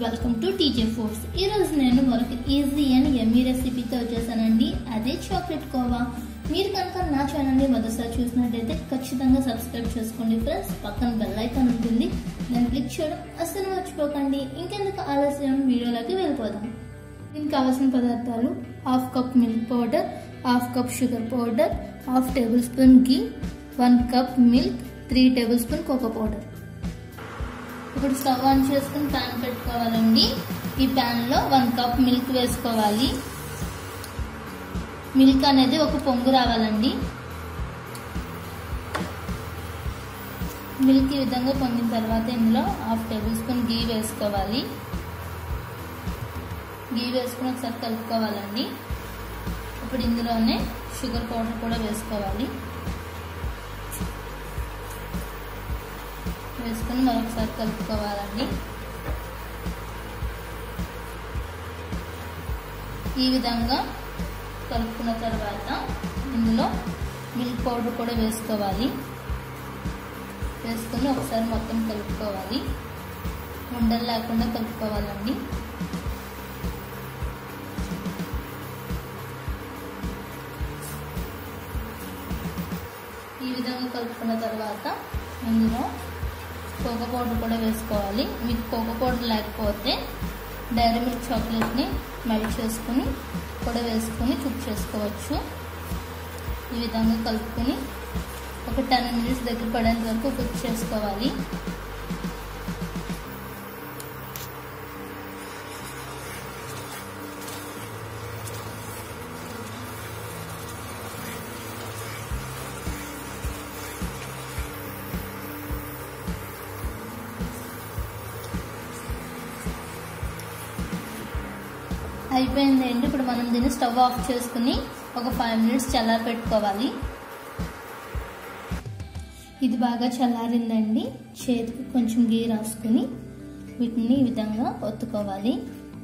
welcome to TJ foods ఈ రోజు నేను మరొక ఈజీ అండ్ ఎమ్మీ రెసిపీతో వచ్చేసానండి అదే చాక్లెట్ కోవా మీరు కనుక నా ఛానల్ని మొదటిసారి చూసినట్టయితే ఖచ్చితంగా సబ్స్క్రైబ్ చేసుకోండి ఫ్రెండ్స్ పక్కన బెల్ ఐకాన్ ఉంటుంది దాన్ని క్లిక్ చేయడం అస్సలు మర్చిపోకండి ఇంకెందుకు ఆలస్యం వీడియోలోకి వెళ్ళిపోదాం దీనికి కావాల్సిన పదార్థాలు half cup milk powder half cup sugar powder half tablespoon ghee one cup milk three tablespoon cocoa powder ఇప్పుడు స్టవ్ ఆన్ చేసుకుని ప్యాన్ పెట్టుకోవాలండి ఈ ప్యాన్లో వన్ కప్ మిల్క్ వేసుకోవాలి మిల్క్ అనేది ఒక పొంగు రావాలండి మిల్క్ ఈ విధంగా పొంగిన తర్వాత ఇందులో హాఫ్ టేబుల్ స్పూన్ గీ వేసుకోవాలి గీ వేసుకుని ఒకసారి కలుపుకోవాలండి ఇప్పుడు ఇందులోనే షుగర్ పౌడర్ కూడా వేసుకోవాలి వేసుకొని మరొకసారి కలుపుకోవాలండి ఈ విధంగా కలుపుకున్న తర్వాత ఇందులో మిల్క్ పౌడర్ కూడా వేసుకోవాలి వేసుకొని ఒకసారి మొత్తం కలుపుకోవాలి ఉండలు లేకుండా కలుపుకోవాలండి ఈ విధంగా కలుపుకున్న తర్వాత ఇందులో కోకో పౌడర్ కూడా వేసుకోవాలి మీకు కోకో పౌడర్ లేకపోతే డైరీ మిల్క్ చాక్లెట్ని మెల్ట్ చేసుకుని కూడా వేసుకొని కుక్ చేసుకోవచ్చు ఈ విధంగా కలుపుకొని ఒక టెన్ మినిట్స్ దగ్గర పడేంత వరకు కుక్ చేసుకోవాలి అయిపోయిందండి ఇప్పుడు మనం దీన్ని స్టవ్ ఆఫ్ చేసుకుని ఒక ఫైవ్ మినిట్స్ చల్లారి పెట్టుకోవాలి ఇది బాగా చల్లారిందండి చేతికి కొంచెం గీ రాసుకుని వీటిని ఈ విధంగా ఒత్తుకోవాలి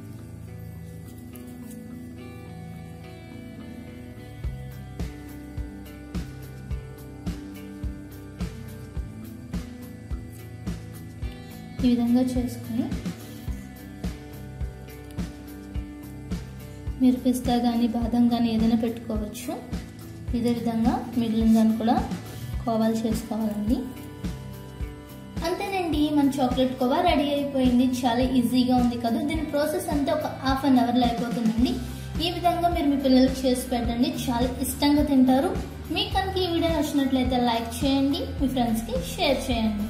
ఈ విధంగా చేసుకుని మీరు పిస్తా కానీ బాదం కానీ ఏదైనా పెట్టుకోవచ్చు ఇదే విధంగా మిగిలిన దాన్ని కూడా కోవాలు చేసుకోవాలండి అంతేనండి మన చాక్లెట్ కోవా రెడీ అయిపోయింది చాలా ఈజీగా ఉంది కదా దీని ప్రాసెస్ అంతా ఒక హాఫ్ అన్ అవర్లో అయిపోతుందండి ఈ విధంగా మీరు మీ పిల్లలకి చేసి పెట్టండి చాలా ఇష్టంగా తింటారు మీకు కనుక ఈ వీడియో నచ్చినట్లయితే లైక్ చేయండి మీ ఫ్రెండ్స్కి షేర్ చేయండి